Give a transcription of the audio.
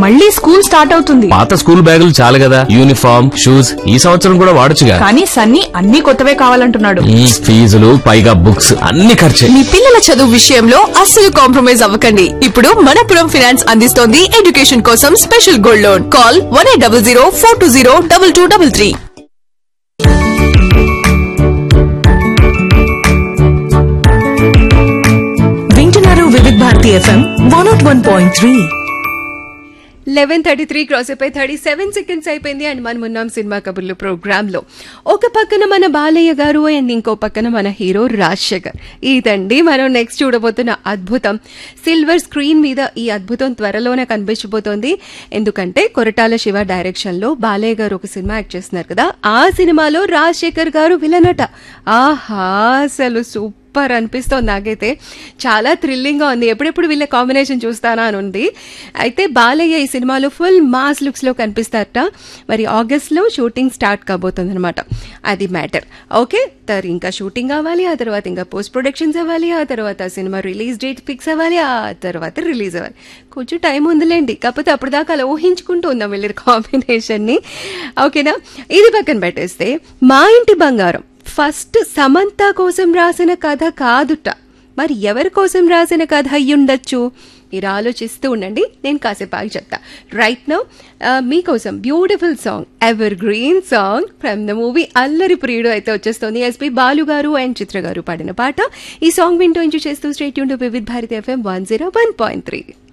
మళ్ళీ school start అవుతుంది పాత స్కూల్ బ్యాగులు చాలు కదా యూనిఫామ్ షూస్ ఈ సంవత్సరం కూడా వాడొచ్చుగా కానీ సన్నీ అన్ని కొత్తవే కావాలంటున్నాడు మ్మ్, ఫీజులు పైగా బుక్స్ అన్ని ఖర్చే మీ పిల్లల చదువు విషయంలో అస్సలు కాంప్రమైజ్ అవ్వకండి ఇప్పుడు మనపురం ఫైనాన్స్ అందిస్తోంది ఎడ్యుకేషన్ కోసం special gold loan call one eight double zero four two zero double two double three వింటున్నారు Vividha Bharati FM one not one point three eleven thirty three cross అయిపోయి థర్టీ సెవెన్ సెకండ్స్ అయిపోయింది and మనం ఉన్నాం cinema కబుర్లు programme లో ఒక పక్కన మన బాలయ్య గారు అండ్ ఇంకో పక్కన మన హీరో రాజశేఖర్ ఇదండి మనం నెక్స్ట్ చూడబోతున్న అద్భుతం సిల్వర్ స్క్రీన్ మీద ఈ అద్భుతం త్వరలోనే కనిపించబోతోంది ఎందుకంటే కొరటాల శివ డైరెక్షన్ లో బాలయ్య గారు ఒక సినిమా యాక్ట్ చేస్తున్నారు కదా ఆ సినిమాలో రాజశేఖర్ గారు విలనట ఆహా అసలు సూపర్ సూపర్ అనిపిస్తోంది నాకైతే చాలా థ్రిల్లింగ్గా ఉంది ఎప్పుడెప్పుడు వీళ్ళ కాంబినేషన్ చూస్తానా అని ఉంది అయితే బాలయ్య ఈ సినిమాలో ఫుల్ మాస్ లుక్స్లో కనిపిస్తారట మరి ఆగస్ట్లో షూటింగ్ స్టార్ట్ కాబోతుంది అనమాట అది మ్యాటర్ ఓకే तर ఇంకా షూటింగ్ అవ్వాలి ఆ తర్వాత ఇంకా పోస్ట్ ప్రొడక్షన్స్ అవ్వాలి ఆ తర్వాత సినిమా రిలీజ్ డేట్ ఫిక్స్ అవ్వాలి ఆ తర్వాత రిలీజ్ అవ్వాలి కొంచెం టైం ఉందిలేండి కాకపోతే అప్పుడు దాకా అలా ఊహించుకుంటూ ఉందాం వీళ్ళ కాంబినేషన్ని ఓకేనా ఇది పక్కన పెట్టేస్తే మా ఇంటి బంగారం ఫస్ట్ సమంత కోసం రాసిన కథ కాదుట మరి ఎవరి కోసం రాసిన కథ అయ్యుండొచ్చు మీరు ఆలోచిస్తూ ఉండండి నేను కాసేపు ఆగి చెప్తా రైట్ నౌ మీకోసం beautiful song evergreen song from the movie Allari Priyudu అయితే వచ్చేస్తుంది ఎస్పి బాలు గారు అండ్ చిత్ర గారు పాడిన పాట ఈ సాంగ్ వింటూ ఎంజాయ్ చేస్తూ స్టేట్ యూన్ Vividh Bharati FM one zero one point three